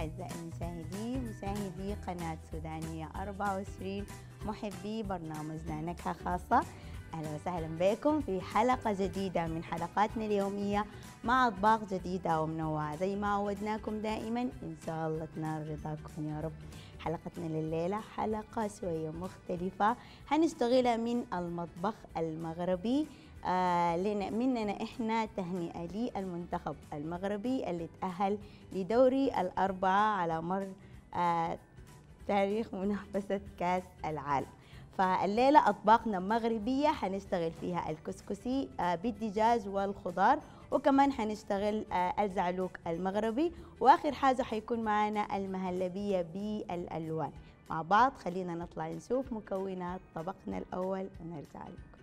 أعزائي المشاهدين مشاهدي قناة سودانية 24 محبي برنامجنا نكهة خاصة أهلا وسهلا بكم في حلقة جديدة من حلقاتنا اليومية مع أطباق جديدة ومنوعة زي ما عودناكم دائما إن شاء الله تنال رضاكم يا رب حلقتنا لليلة حلقة شوية مختلفة هنشتغلها من المطبخ المغربي آه لنا مننا احنا تهنئه للمنتخب المغربي اللي تاهل لدوري الاربعه على مر آه تاريخ منافسه كاس العالم فالليله اطباقنا مغربيه حنشتغل فيها الكسكسي آه بالدجاج والخضار وكمان حنشتغل آه الزعلوك المغربي واخر حاجه حيكون معنا المهلبيه بالالوان مع بعض خلينا نطلع نشوف مكونات طبقنا الاول ونرجع لكم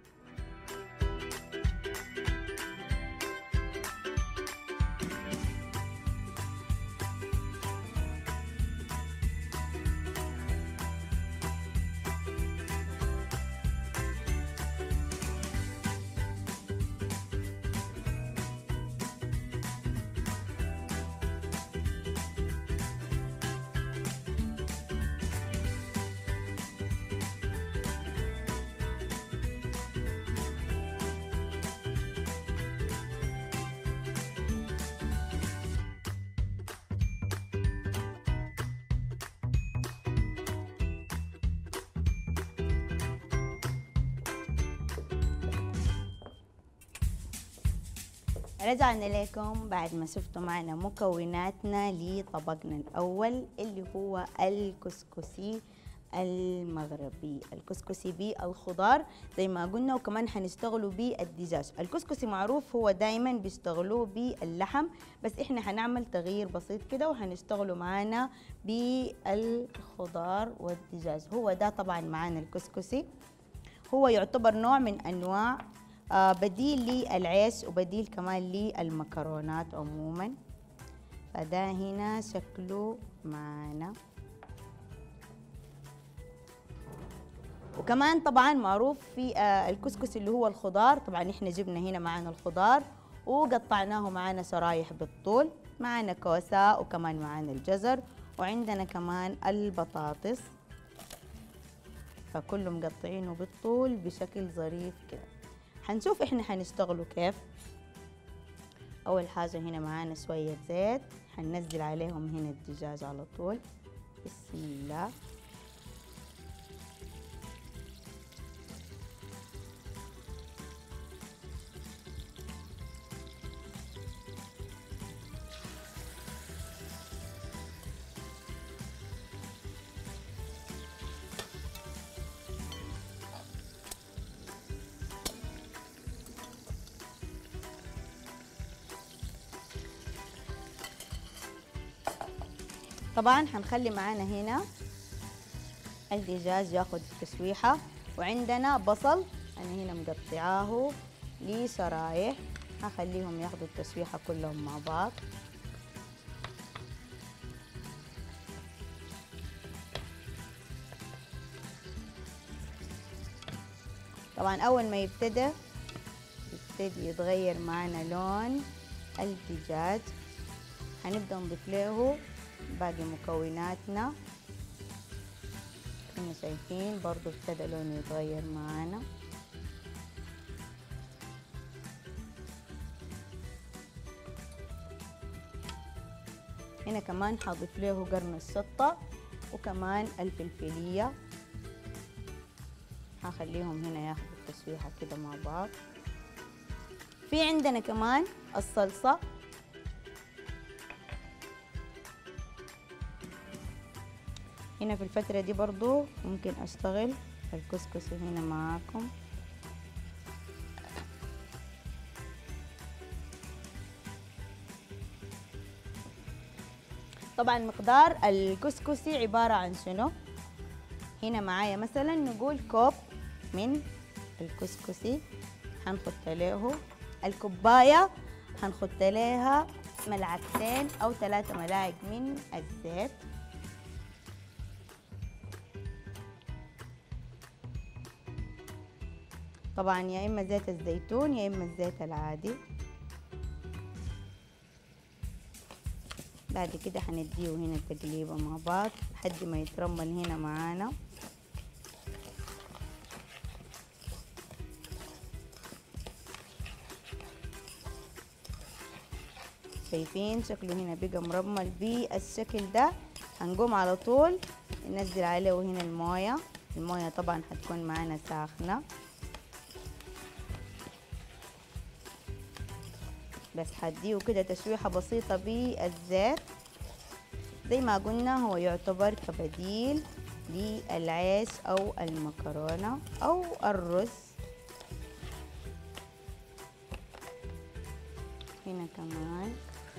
رجعنا لكم بعد ما شفتوا معنا مكوناتنا لطبقنا الأول اللي هو الكسكسي المغربي الكسكسي بالخضار زي ما قلنا وكمان حنشتغلوا بالدجاج الكسكسي معروف هو دايما بيشتغلوه باللحم بس احنا حنعمل تغيير بسيط كده وحنشتغلوا معانا بالخضار والدجاج هو ده طبعا معانا الكسكسي هو يعتبر نوع من انواع آه بديل للعيش وبديل كمان للمكرونات عموما فده هنا شكله معانا وكمان طبعا معروف في آه الكسكس اللي هو الخضار طبعا احنا جبنا هنا معانا الخضار وقطعناه معانا شرايح بالطول معانا كوسة وكمان معانا الجزر وعندنا كمان البطاطس فكله مقطعينه بالطول بشكل ظريف كده حنشوف احنا حنشتغلوا كيف اول حاجه هنا معانا شويه زيت حننزل عليهم هنا الدجاج على طول بسم الله طبعا حنخلي معانا هنا الدجاج ياخد تشويحة وعندنا بصل أنا هنا مقطعاه لشرايح هخليهم ياخدوا التشويحة كلهم مع بعض طبعا أول ما يبتدى يبتدي يتغير معانا لون الدجاج هنبدأ نضيف له باقي مكوناتنا كما شايفين برضو ابتدى لونه يتغير معانا هنا كمان حضيف له قرن الشطة وكمان الفلفلية هخليهم هنا ياخدوا التشويحة كده مع بعض في عندنا كمان الصلصة هنا في الفترة دي برضو ممكن أشتغل الكسكسي هنا معاكم طبعا مقدار الكسكسي عبارة عن شنو هنا معايا مثلا نقول كوب من الكسكسي هنحط له الكوباية هنحط لها ملعقتين أو ثلاثة ملاعق من الزيت طبعا يا اما زيت الزيتون يا اما الزيت العادي بعد كده هنديه هنا تقليبه مع بعض لحد ما يترمل هنا معانا شايفين شكله هنا بقى مرمل بالشكل ده هنقوم على طول ننزل عليه هنا المويه المويه طبعا هتكون معانا ساخنه بس هديه كده تشويحه بسيطه بالزيت زي ما قلنا هو يعتبر كبديل للعيش او المكرونه او الرز هنا كمان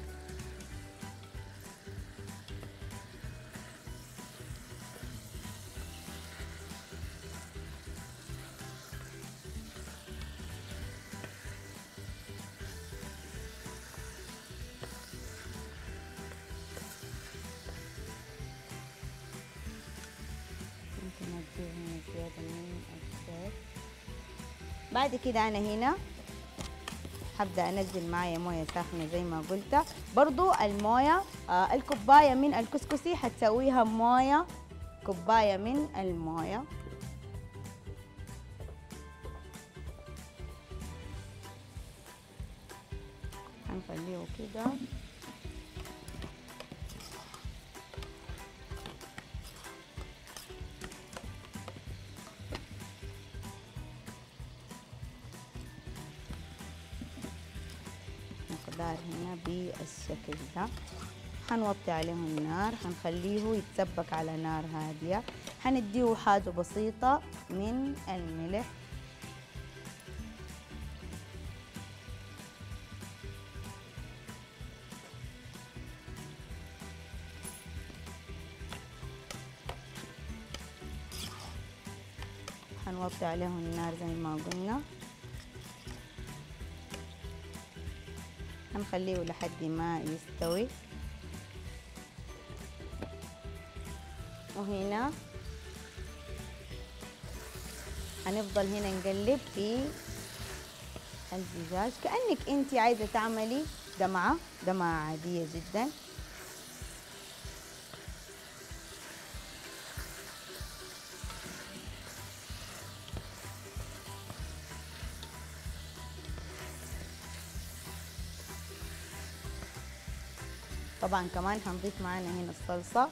ممكن اديه هنا زيادة من الزيت بعد كده انا هنا هبدا انزل معايا مويه ساخنه زي ما قلت برضو المويه آه الكوبايه من الكسكسي هتسويها مويه كوبايه من المويه هنخليه كده مقدار هنا بالشكل ده حنوطي عليه النار حنخليه يتسبك على نار هادية حنديه حاجة بسيطة من الملح حنوطي عليه النار زي ما قلنا هنخليه لحد ما يستوي وهنا هنفضل هنا نقلب في الدجاج كأنك انت عايزة تعملي دمعة دمعة عادية جدا طبعا كمان هنضيف معانا هنا الصلصة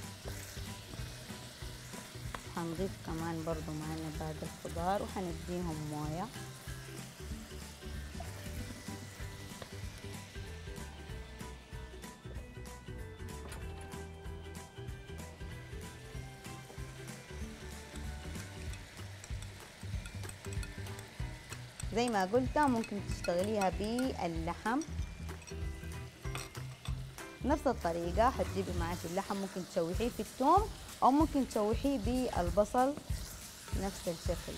هنضيف كمان برضو معانا بعد الخضار وهنديهم موية زي ما قلت ممكن تشتغليها باللحم نفس الطريقة هتجيبي معاك اللحم ممكن تشوحيه في الثوم أو ممكن تشوحيه بالبصل نفس الشكل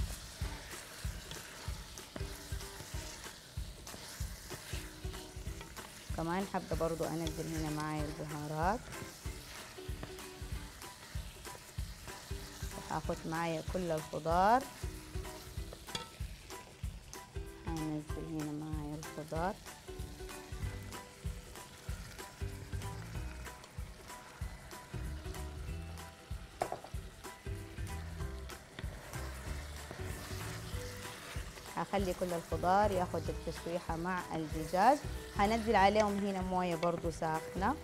كمان حابة برضو أنزل هنا معايا البهارات هاخد معايا كل الخضار هنزل هنا معايا الخضار هخلي كل الخضار ياخد التشويحة مع الدجاج هنزل عليهم هنا موية برضو ساخنة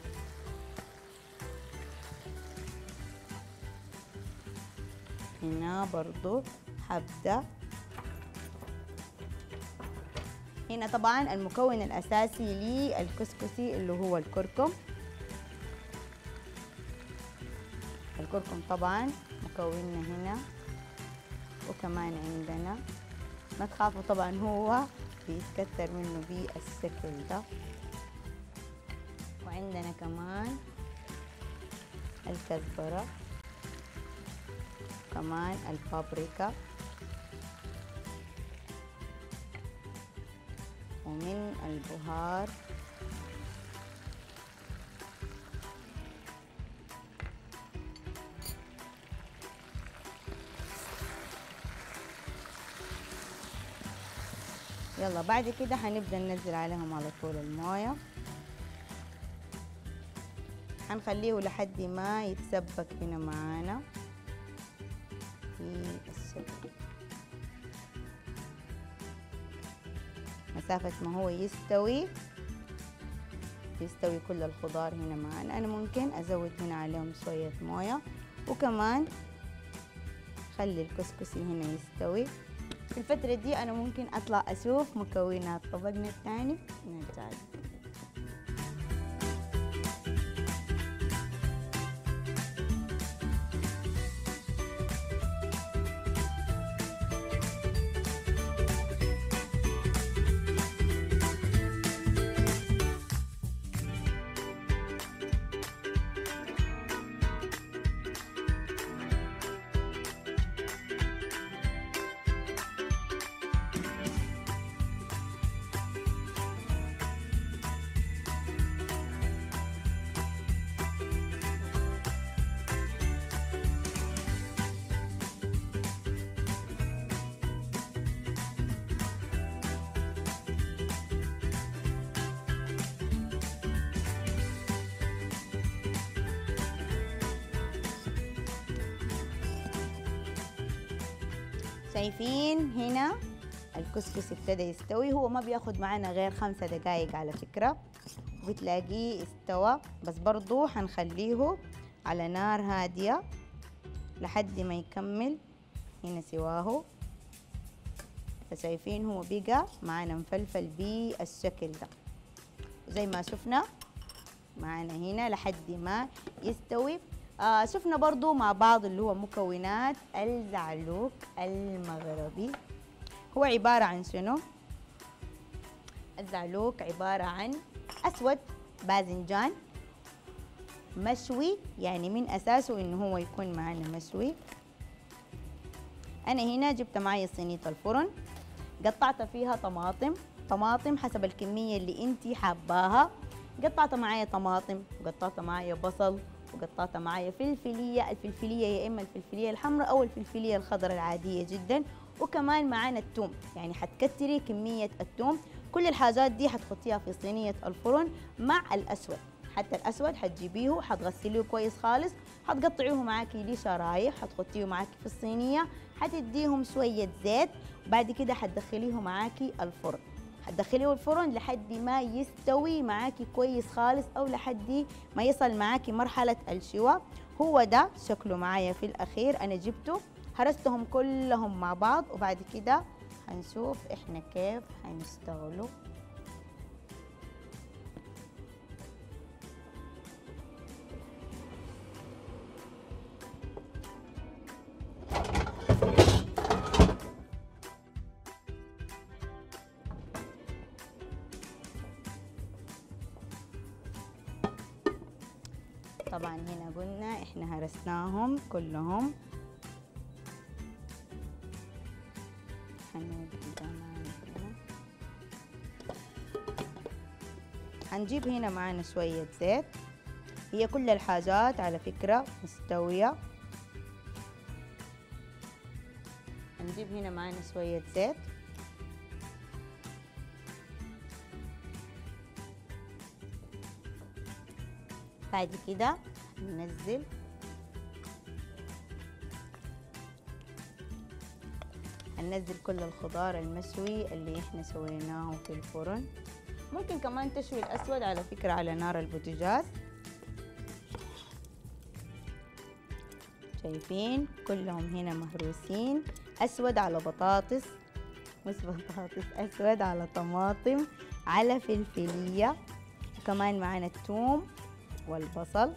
هنا برضو هبدأ هنا طبعا المكون الأساسي للكسكسي اللي هو الكركم الكركم طبعا مكوننا هنا وكمان عندنا ما تخافوا طبعا هو بيتكتر منه بالشكل ده وعندنا كمان الكزبرة كمان البابريكا ومن البهار يلا بعد كده هنبدأ ننزل عليهم على طول الموية حنخليه لحد ما يتسبك هنا معانا في الشكل مسافة ما هو يستوي يستوي كل الخضار هنا معانا أنا ممكن أزود هنا عليهم شوية موية وكمان خلي الكسكسي هنا يستوي في الفترة دي أنا ممكن أطلع أشوف مكونات طبقنا الثاني نرجع شايفين هنا الكسكس ابتدى يستوي هو ما بياخد معنا غير خمسة دقايق على فكرة بتلاقيه استوى بس برضو حنخليه على نار هادية لحد ما يكمل هنا سواه فشايفين هو بقى معنا مفلفل بالشكل ده زي ما شفنا معنا هنا لحد ما يستوي آه شفنا برضو مع بعض اللي هو مكونات الزعلوك المغربي هو عبارة عن شنو؟ الزعلوك عبارة عن أسود باذنجان مشوي يعني من أساسه إنه هو يكون معنا مشوي أنا هنا جبت معي صينية الفرن قطعت فيها طماطم طماطم حسب الكمية اللي انت حاباها قطعت معايا طماطم وقطعت معايا بصل وقطعت معايا فلفلية الفلفلية يا إما الفلفلية الحمراء أو الفلفلية الخضراء العادية جدا وكمان معانا التوم يعني حتكتري كمية التوم كل الحاجات دي حتحطيها في صينية الفرن مع الأسود حتى الأسود حتجيبيه حتغسليه كويس خالص حتقطعيه معاكي لشرايح حتحطيه معاكي في الصينية حتديهم شوية زيت بعد كده حتدخليه معاكي الفرن هتدخليه الفرن لحد ما يستوي معاكي كويس خالص او لحد ما يصل معاكي مرحله الشواء هو ده شكله معايا في الاخير انا جبته هرستهم كلهم مع بعض وبعد كده هنشوف احنا كيف هنشتغلوا طبعا هنا قلنا احنا هرسناهم كلهم هنجيب هنا معانا شوية زيت هي كل الحاجات على فكرة مستوية هنجيب هنا معانا شوية زيت بعد كده ننزل هننزل كل الخضار المشوي اللي احنا سويناه في الفرن ممكن كمان تشوي الاسود على فكرة على نار البوتاجاز شايفين كلهم هنا مهروسين اسود على بطاطس مش بطاطس اسود على طماطم على فلفلية وكمان معانا الثوم والبصل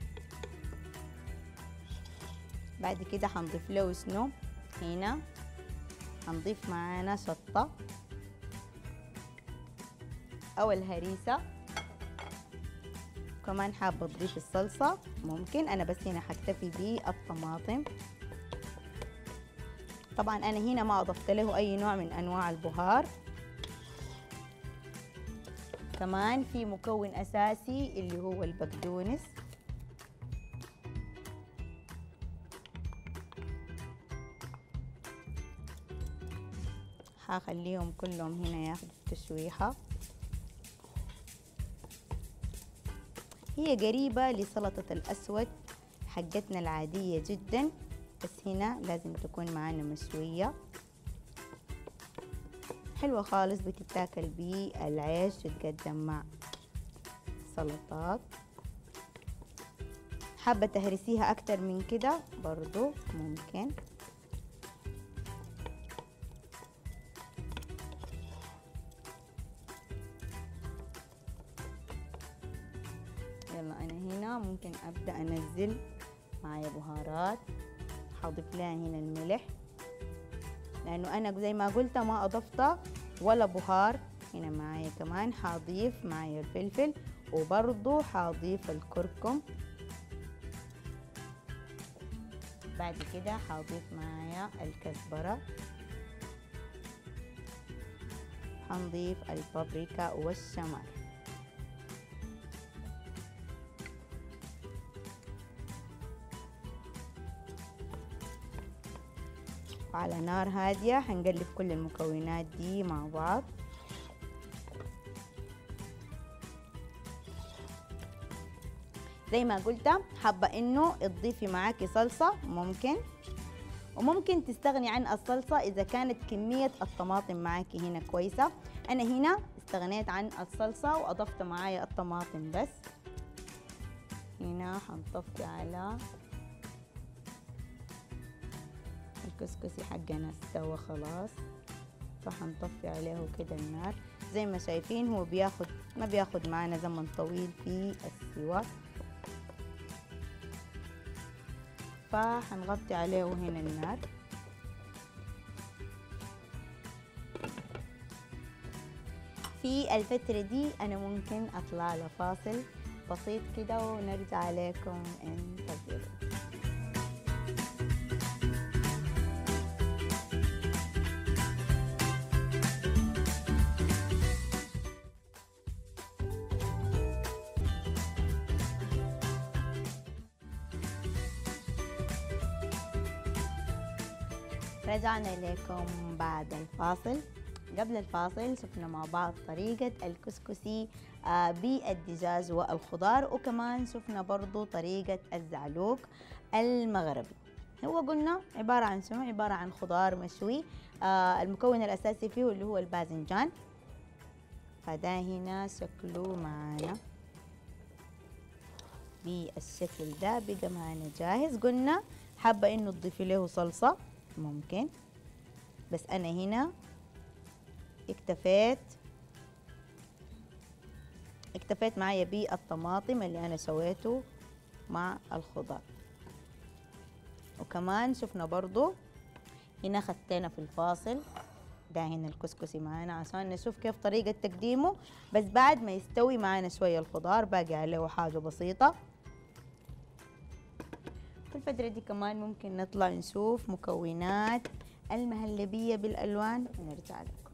بعد كده هنضيف له شنو هنا هنضيف معانا شطة أو الهريسة كمان حابة تضيف الصلصة ممكن أنا بس هنا حكتفي بالطماطم طبعا أنا هنا ما أضفت له أي نوع من أنواع البهار كمان في مكون أساسي اللي هو البقدونس حخليهم كلهم هنا ياخدوا تشويحة هي قريبة لسلطة الأسود حقتنا العادية جدا بس هنا لازم تكون معانا مشوية حلوة خالص بتتاكل بالعيش تتقدم مع سلطات حابة تهرسيها أكتر من كده برضو ممكن يلا أنا هنا ممكن أبدأ أنزل معايا بهارات حاضيف لها هنا الملح لأنه أنا زي ما قلت ما أضفت ولا بهار هنا معايا كمان حاضيف معايا الفلفل وبرضو حاضيف الكركم بعد كده حاضيف معايا الكزبرة حنضيف البابريكا والشمر على نار هادية هنقلب كل المكونات دي مع بعض زي ما قلت حابة انه تضيفي معاكي صلصة ممكن وممكن تستغني عن الصلصة إذا كانت كمية الطماطم معاكي هنا كويسة أنا هنا استغنيت عن الصلصة وأضفت معايا الطماطم بس هنا حنطفي على الكسكسي حقنا استوى خلاص فحنطفي عليه كده النار زي ما شايفين هو بياخد ما بياخد معانا زمن طويل في السوا فحنغطي عليه هنا النار في الفترة دي أنا ممكن أطلع لفاصل بسيط كده ونرجع لكم انتظروا رجعنا لكم بعد الفاصل قبل الفاصل شفنا مع بعض طريقة الكسكسي آه، بالدجاج والخضار وكمان شفنا برضو طريقة الزعلوك المغربي هو قلنا عبارة عن شنو؟ عبارة عن خضار مشوي آه المكون الأساسي فيه اللي هو الباذنجان فده هنا شكله معانا بالشكل ده بقى معانا جاهز قلنا حابة انه تضيفي له صلصة ممكن بس أنا هنا اكتفيت اكتفيت معايا بالطماطم اللي أنا سويته مع الخضار وكمان شفنا برضو هنا خدتنا في الفاصل ده هنا الكسكسي معانا عشان نشوف كيف طريقة تقديمه بس بعد ما يستوي معانا شوية الخضار باقي عليه حاجة بسيطة في الفترة دي كمان ممكن نطلع نشوف مكونات المهلبية بالألوان ونرجع لكم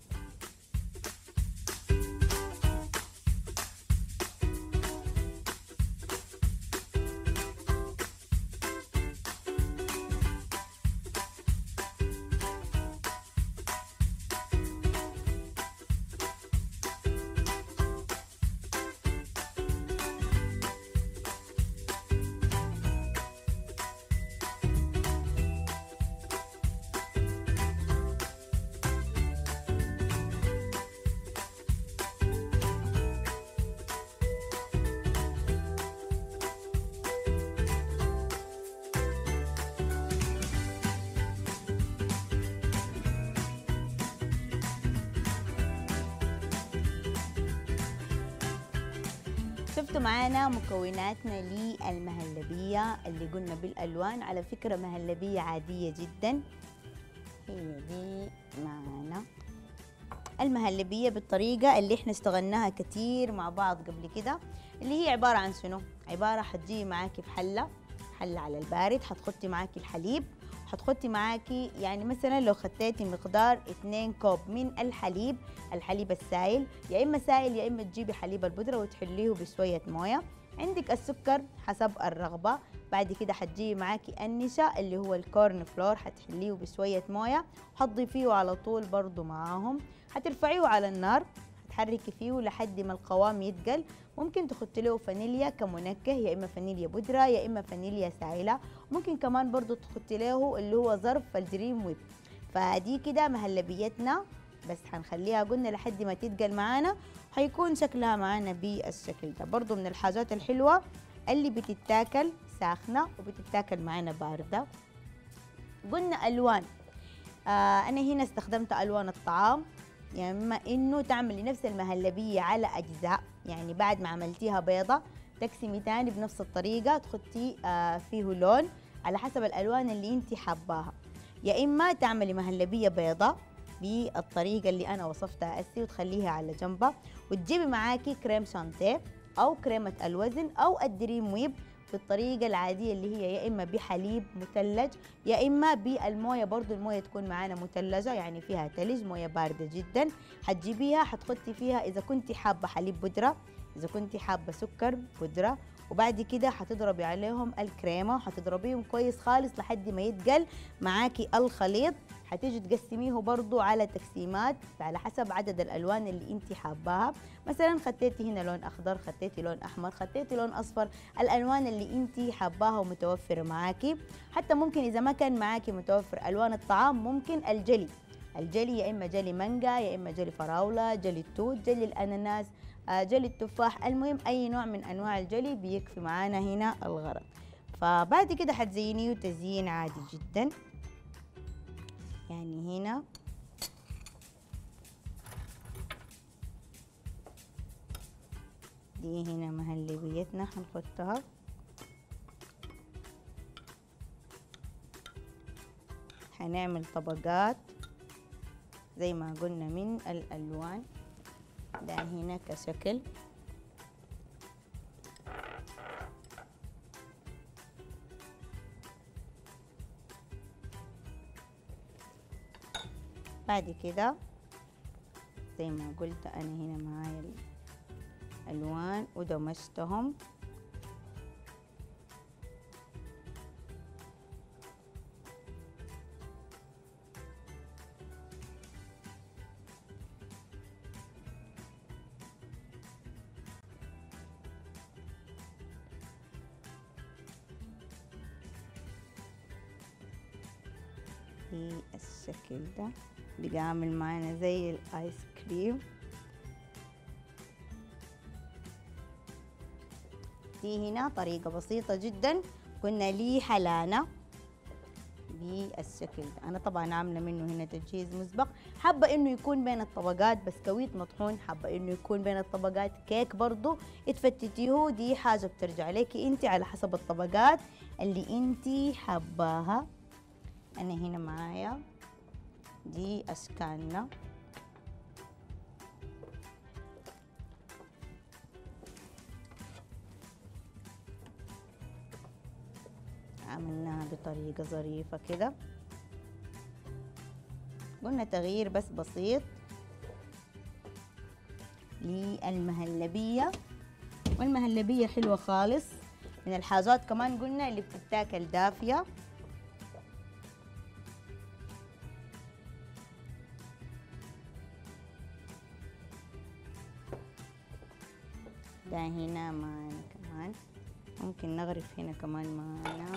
شفتوا معانا مكوناتنا للمهلبية اللي قلنا بالألوان على فكرة مهلبية عادية جدا هي دي معانا المهلبية بالطريقة اللي احنا اشتغلناها كتير مع بعض قبل كده اللي هي عبارة عن شنو؟ عبارة حتجي معاكي في حلة حلة على البارد حتحطي معاكي الحليب حتحطي معاكي يعني مثلا لو خطيتي مقدار 2 كوب من الحليب الحليب السائل يا اما سائل يا اما تجيبي حليب البودره وتحليه بشويه مويه عندك السكر حسب الرغبه بعد كده حتجيبي معاكي النشا اللي هو الكورن فلور حتحليه بشويه مويه حتضيفيه على طول برضو معاهم حترفعيه على النار تحركي فيه لحد ما القوام يتقل ممكن تحطي له فانيليا كمنكه يا اما فانيليا بودره يا اما فانيليا سائله ممكن كمان برضو تحطي له اللي هو ظرف الدريم ويب فدي كده مهلبيتنا بس حنخليها قلنا لحد ما تتقل معانا حيكون شكلها معانا بالشكل ده برضو من الحاجات الحلوة اللي بتتاكل ساخنة وبتتاكل معانا باردة قلنا ألوان آه أنا هنا استخدمت ألوان الطعام يا يعني اما انه تعملي نفس المهلبيه على اجزاء يعني بعد ما عملتيها بيضه تقسمي تاني بنفس الطريقه تحطي آه فيه لون على حسب الالوان اللي انت حباها يا اما تعملي مهلبيه بيضه بالطريقه اللي انا وصفتها اسي وتخليها على جنبها وتجيبي معاكي كريم شانتيه او كريمه الوزن او الدريم ويب بالطريقة العادية اللي هي يا إما بحليب مثلج يا إما بالموية برضو الموية تكون معانا مثلجة يعني فيها تلج موية باردة جدا حتجيبيها حتحطي فيها إذا كنت حابة حليب بودرة إذا كنت حابة سكر بودرة وبعد كده حتضربي عليهم الكريمة وحتضربيهم كويس خالص لحد ما يتقل معاكي الخليط حتيجي تقسميه برضو على تقسيمات على حسب عدد الالوان اللي انت حاباها مثلا خطيتي هنا لون اخضر خطيتي لون احمر خطيتي لون اصفر الالوان اللي انت حاباها ومتوفره معاكي حتى ممكن اذا ما كان معاكي متوفر الوان الطعام ممكن الجلي الجلي يا اما جلي مانجا يا اما جلي فراوله جلي التوت جلي الاناناس جلي التفاح المهم اي نوع من انواع الجلي بيكفي معانا هنا الغرض فبعد كده حتزينيه تزيين عادي جدا يعني هنا دي هنا مهلبيتنا حنحطها حنعمل طبقات زي ما قلنا من الألوان ده هنا كشكل بعد كده زي ما قلت انا هنا معايا الالوان ودمجتهم بالشكل ده بقى عامل معانا زي الايس كريم دي هنا طريقة بسيطة جدا قلنا لي حلانة بالشكل ده أنا طبعا عاملة منه هنا تجهيز مسبق حابة إنه يكون بين الطبقات بسكويت مطحون حابة إنه يكون بين الطبقات كيك برضو اتفتتيه دي حاجة بترجع لك أنت على حسب الطبقات اللي أنت حباها أنا هنا معايا دي أشكالنا عملناها بطريقة ظريفة كده قلنا تغيير بس بسيط للمهلبية والمهلبية حلوة خالص من الحاجات كمان قلنا اللي بتتاكل دافية ده هنا معانا كمان ممكن نغرف هنا كمان معانا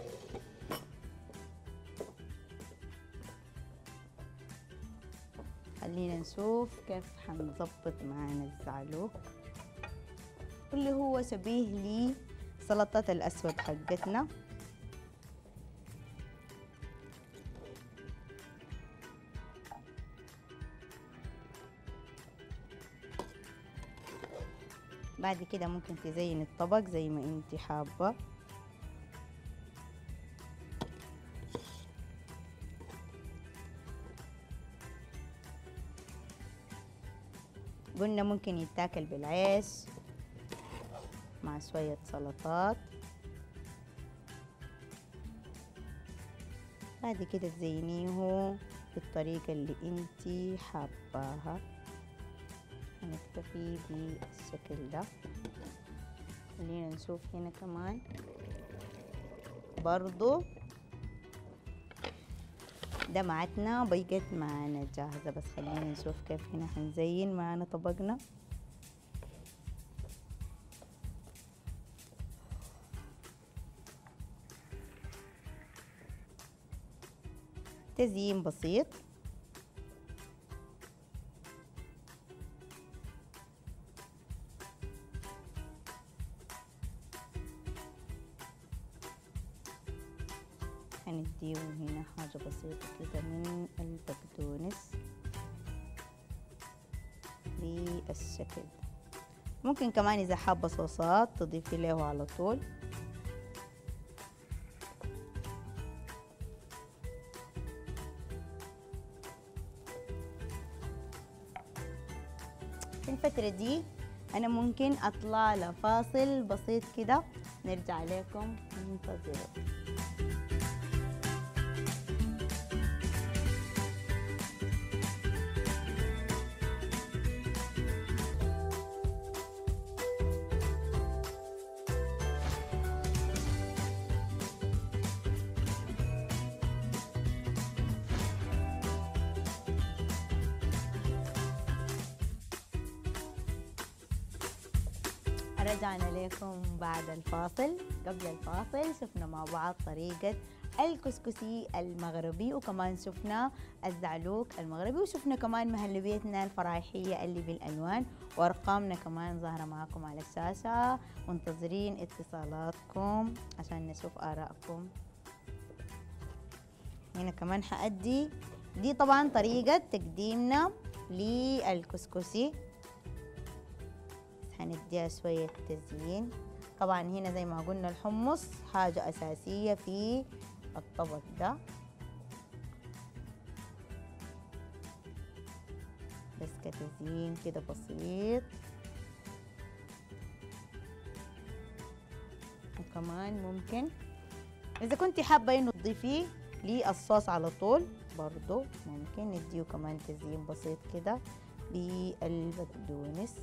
خلينا نشوف كيف حنظبط معانا الزعلوك واللي هو شبيه لسلطة الأسود حقتنا بعد كده ممكن تزين الطبق زي ما انت حابة قلنا ممكن يتاكل بالعيش مع شوية سلطات بعد كده تزينيه بالطريقة اللي انتي حباها هنكتفي بالشكل ده خلينا نشوف هنا كمان برضو دمعتنا بقت معانا جاهزة بس خلينا نشوف كيف هنا حنزين معانا طبقنا تزيين بسيط هنديه هنا حاجة بسيطة كده من البقدونس بالشكل ممكن كمان إذا حابة صوصات تضيفي له على طول في الفترة دي أنا ممكن أطلع لفاصل بسيط كده نرجع لكم انتظروا رجعنا لكم بعد الفاصل قبل الفاصل شفنا مع بعض طريقة الكسكسي المغربي وكمان شفنا الزعلوك المغربي وشفنا كمان مهلبيتنا الفرايحية اللي بالألوان وأرقامنا كمان ظاهرة معكم على الشاشة منتظرين اتصالاتكم عشان نشوف آرائكم هنا كمان حأدي دي طبعا طريقة تقديمنا للكسكسي هنديها شوية تزيين طبعا هنا زي ما قلنا الحمص حاجة أساسية في الطبق ده بس كتزيين كده بسيط وكمان ممكن إذا كنت حابة إنه تضيفيه للصوص على طول برضو ممكن نديه كمان تزيين بسيط كده بالبقدونس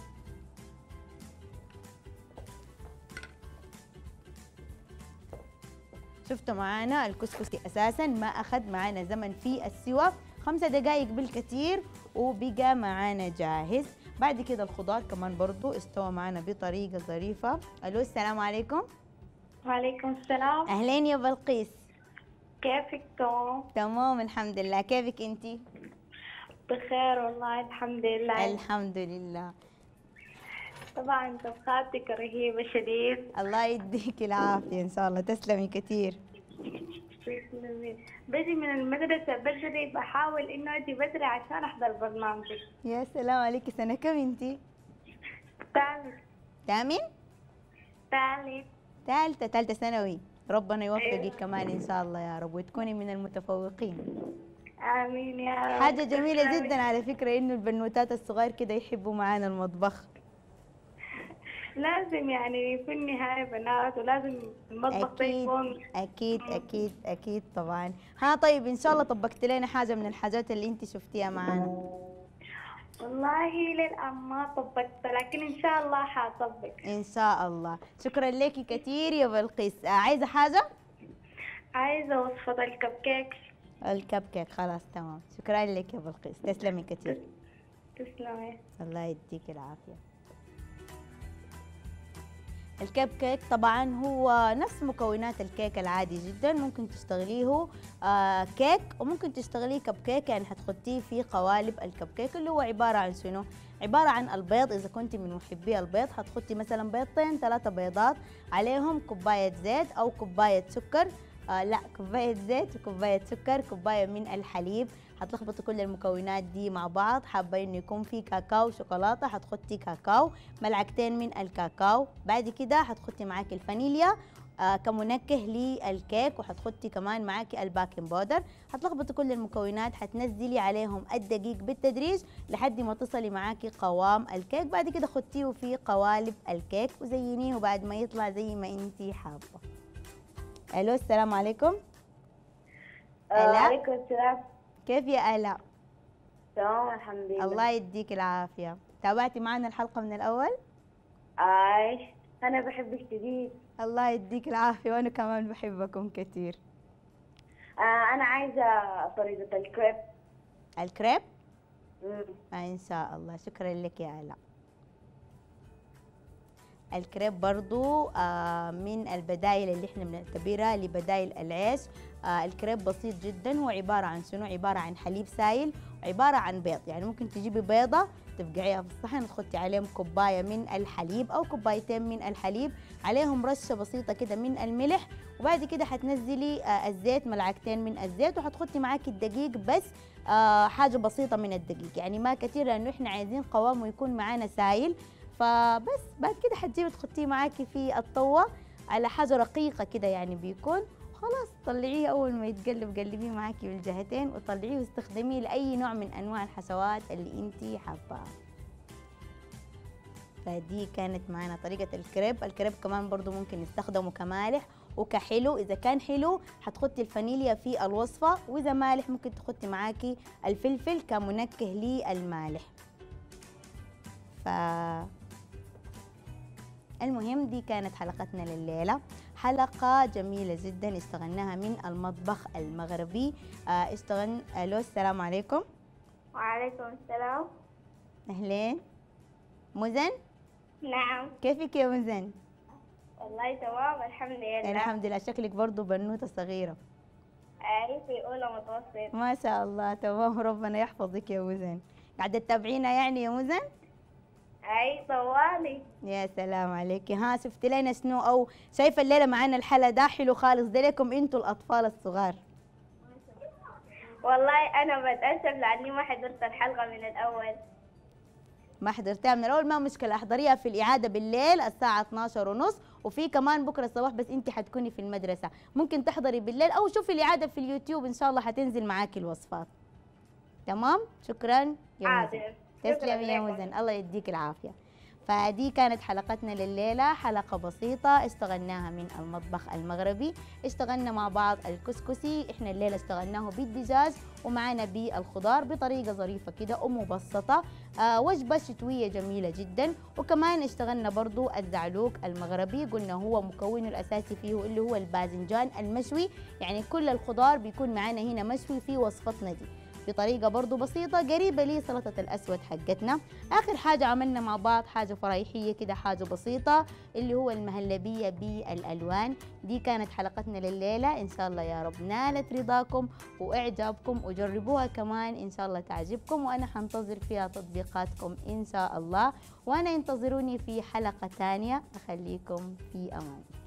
شفتوا معانا الكسكسي اساسا ما اخذ معانا زمن في السوى خمسة دقائق بالكثير وبقى معانا جاهز بعد كده الخضار كمان برضو استوى معانا بطريقة ظريفة الو السلام عليكم وعليكم السلام اهلين يا بلقيس كيفك توم؟ تمام الحمد لله كيفك انتي بخير والله الحمد لله الحمد لله طبعا طبخاتك رهيبة شديد الله يديك العافية ان شاء الله تسلمي كثير تسلمي. بجي من المدرسة بدري بحاول انه اجي بدري عشان احضر برنامجك يا سلام عليكي سنة كم انتي ثالث تامن ثالث ثالثة ثالثة ثانوي ربنا يوفقك أيوة. كمان إن شاء الله يا رب وتكوني من المتفوقين امين يا رب حاجة جميلة جدا على فكرة إنه البنوتات الصغار كده يحبوا معانا المطبخ لازم يعني يكون نهاية بنات ولازم المطبخ ده أكيد يكون أكيد أكيد أكيد طبعا ها طيب إن شاء الله طبقت لنا حاجة من الحاجات اللي أنت شفتيها معانا والله للآن ما طبقت لكن ان شاء الله حاطبق إن شاء الله شكرا لك كثير يا بلقيس آه، عايزة حاجة؟ عايزة وصفة الكب كيك الكب كيك خلاص تمام شكرا لك يا بلقيس تسلمي كثير تسلمي الله يديك العافية الكب كيك طبعا هو نفس مكونات الكيك العادي جدا ممكن تشتغليه آه كيك وممكن تشتغليه كب كيك يعني حتحطيه في قوالب الكب كيك اللي هو عبارة عن شنو؟ عبارة عن البيض إذا كنت من محبي البيض حتحطي مثلا بيضتين ثلاثة بيضات عليهم كوباية زيت أو كوباية سكر آه لا كوباية زيت وكوباية سكر كوباية من الحليب هتلخبطي كل المكونات دي مع بعض حابة انه يكون في كاكاو شوكولاتة هتحطي كاكاو ملعقتين من الكاكاو بعد كده هتحطي معاكي الفانيليا آه كمنكه للكيك وهتحطي كمان معاكي الباكنج باودر هتلخبطي كل المكونات هتنزلي عليهم الدقيق بالتدريج لحد ما تصلي معاكي قوام الكيك بعد كده خدتيه في قوالب الكيك وزينيه بعد ما يطلع زي ما انتي حابة الو السلام عليكم آلاء؟ وعليكم السلام كيف يا آلاء؟ تمام الحمد لله الله يديك العافية تابعتي معنا الحلقة من الأول؟ عايش انا بحبك شديد الله يديك العافية وأنا كمان بحبكم كثير آه أنا عايزة طريقة الكريب الكريب مم. آه إن شاء الله شكرا لك يا آلاء الكريب برضو آه من البدايل اللي احنا بنعتبرها لبدايل العيش آه الكريب بسيط جدا هو عبارة عن شنو عبارة عن حليب سايل وعبارة عن بيض يعني ممكن تجيبي بيضة تفقعيها في الصحن وتحطي عليهم كوباية من الحليب أو كوبايتين من الحليب عليهم رشة بسيطة كده من الملح وبعد كده حتنزلي آه الزيت ملعقتين من الزيت وحتحطي معاكي الدقيق بس آه حاجة بسيطة من الدقيق يعني ما كتير لأنه احنا عايزين قوامه يكون معانا سايل فبس بعد كده حتجيبي تحطيه معاكي في الطوة على حاجة رقيقة كده يعني بيكون خلاص طلعيه أول ما يتقلب قلبيه معاكي بالجهتين وطلعيه واستخدميه لأي نوع من أنواع الحشوات اللي انتي حاباها فدي كانت معانا طريقة الكريب الكريب كمان برضو ممكن نستخدمه كمالح وكحلو إذا كان حلو حتحطي الفانيليا في الوصفة وإذا مالح ممكن تحطي معاكي الفلفل كمنكه للمالح ف المهم دي كانت حلقتنا لليلة حلقة جميلة جدا اشتغلناها من المطبخ المغربي آه، اشتغل الو السلام عليكم وعليكم السلام اهلين مزن نعم كيفك يا مزن والله تمام الحمد لله الحمد لله شكلك برضو بنوتة صغيرة أي في أولى متوسط ما شاء الله تمام ربنا يحفظك يا مزن قاعدة تتابعينا يعني يا مزن أي طوالي يا سلام عليك ها شفت لنا شنو او شايفه الليله معانا الحلا ده حلو خالص ده لكم انتوا الاطفال الصغار والله أنا بتأسف لأني ما حضرت الحلقة من الأول ما حضرتها من الاول ما مشكله احضريها في الاعاده بالليل الساعه 12 ونص وفي كمان بكره الصباح بس انت حتكوني في المدرسه ممكن تحضري بالليل او شوفي الاعاده في اليوتيوب ان شاء الله حتنزل معاكي الوصفات تمام شكرا يا مزن حاضر شكراً تسلمي يا لكم. مزن الله يديك العافيه فدي كانت حلقتنا لليلة حلقة بسيطة اشتغلناها من المطبخ المغربي اشتغلنا مع بعض الكسكسي احنا الليلة اشتغلناه بالدجاج ومعنا بالخضار بطريقة ظريفة كده ومبسطة آه وجبة شتوية جميلة جدا وكمان اشتغلنا برضو الزعلوك المغربي قلنا هو مكونه الأساسي فيه اللي هو الباذنجان المشوي يعني كل الخضار بيكون معنا هنا مشوي في وصفتنا دي بطريقة برضو بسيطة قريبة لسلطة الأسود حقتنا آخر حاجة عملنا مع بعض حاجة فرايحية كده حاجة بسيطة اللي هو المهلبية بالألوان دي كانت حلقتنا لليلة إن شاء الله يا رب نالت رضاكم وإعجابكم وجربوها كمان إن شاء الله تعجبكم وأنا حنتظر فيها تطبيقاتكم إن شاء الله وأنا انتظروني في حلقة تانية أخليكم في أمان